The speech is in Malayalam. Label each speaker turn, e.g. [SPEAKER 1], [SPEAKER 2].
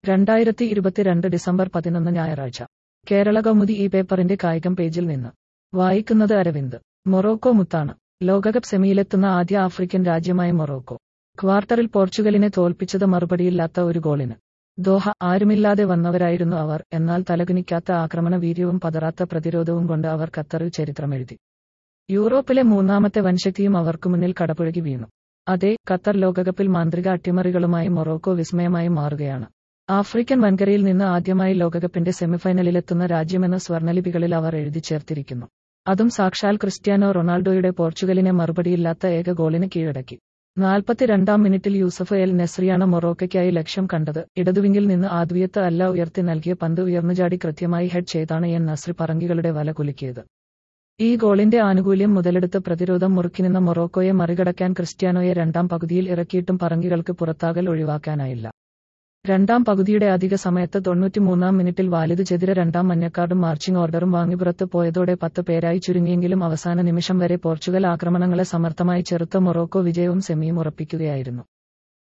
[SPEAKER 1] രണ്ടായിരത്തി ഇരുപത്തിരണ്ട് ഡിസംബർ പതിനൊന്ന് ഞായറാഴ്ച കേരള കൗമുദി ഈ പേപ്പറിന്റെ കായികം പേജിൽ നിന്ന് വായിക്കുന്നത് അരവിന്ദ് മൊറോക്കോ മുത്താണ് ലോകകപ്പ് സെമിയിലെത്തുന്ന ആദ്യ ആഫ്രിക്കൻ രാജ്യമായ മൊറോക്കോ ക്വാർട്ടറിൽ പോർച്ചുഗലിനെ തോൽപ്പിച്ചത് മറുപടിയില്ലാത്ത ഒരു ഗോളിന് ദോഹ ആരുമില്ലാതെ വന്നവരായിരുന്നു അവർ എന്നാൽ തലകുനിക്കാത്ത ആക്രമണ വീര്യവും പതറാത്ത പ്രതിരോധവും കൊണ്ട് അവർ ഖത്തറിൽ ചരിത്രമെഴുതി യൂറോപ്പിലെ മൂന്നാമത്തെ വൻശക്തിയും അവർക്കു മുന്നിൽ കടപുഴകി വീണു അതെ ഖത്തർ ലോകകപ്പിൽ മാന്ത്രിക അട്ടിമറികളുമായി മൊറോക്കോ വിസ്മയമായി മാറുകയാണ് ആഫ്രിക്കൻ വൻകരയിൽ നിന്ന് ആദ്യമായി ലോകകപ്പിന്റെ സെമിഫൈനലിലെത്തുന്ന രാജ്യമെന്ന സ്വർണ്ണലിപികളിൽ അവർ എഴുതി ചേർത്തിരിക്കുന്നു അതും സാക്ഷാൽ ക്രിസ്ത്യാനോ റൊണാൾഡോയുടെ പോർച്ചുഗലിനെ മറുപടിയില്ലാത്ത ഏക ഗോളിന് കീഴടക്കി നാൽപ്പത്തിരണ്ടാം മിനിറ്റിൽ യൂസഫ് എൽ നെസ്രിയാണ് മൊറോക്കയ്ക്കായി ലക്ഷ്യം കണ്ടത് ഇടതുവിങ്ങിൽ നിന്ന് ആദ്വിയത്ത് അല്ല ഉയർത്തി നൽകിയ പന്ത് ഉയർന്നുചാടി കൃത്യമായി ഹെഡ് ചെയ്താണ് എൻ നസ്രി പറങ്കികളുടെ വല കുലുക്കിയത് ഈ ഗോളിന്റെ ആനുകൂല്യം മുതലെടുത്ത് പ്രതിരോധം മുറുക്കിനിന്ന മൊറോക്കോയെ മറികടക്കാൻ ക്രിസ്ത്യാനോയെ രണ്ടാം പകുതിയിൽ ഇറക്കിയിട്ടും പറങ്കികൾക്ക് പുറത്താകൽ ഒഴിവാക്കാനായില്ല രണ്ടാം പകുതിയുടെ അധിക സമയത്ത് തൊണ്ണൂറ്റിമൂന്നാം മിനിറ്റിൽ വാലിദ് ചെതിര രണ്ടാം മഞ്ഞക്കാർഡും മാർച്ചിംഗ് ഓർഡറും വാങ്ങിപ്പുറത്ത് പോയതോടെ പത്ത് പേരായി ചുരുങ്ങിയെങ്കിലും അവസാന നിമിഷം വരെ പോർച്ചുഗൽ ആക്രമണങ്ങളെ സമർത്ഥമായി ചെറുത്ത മൊറോക്കോ വിജയവും സെമിയും ഉറപ്പിക്കുകയായിരുന്നു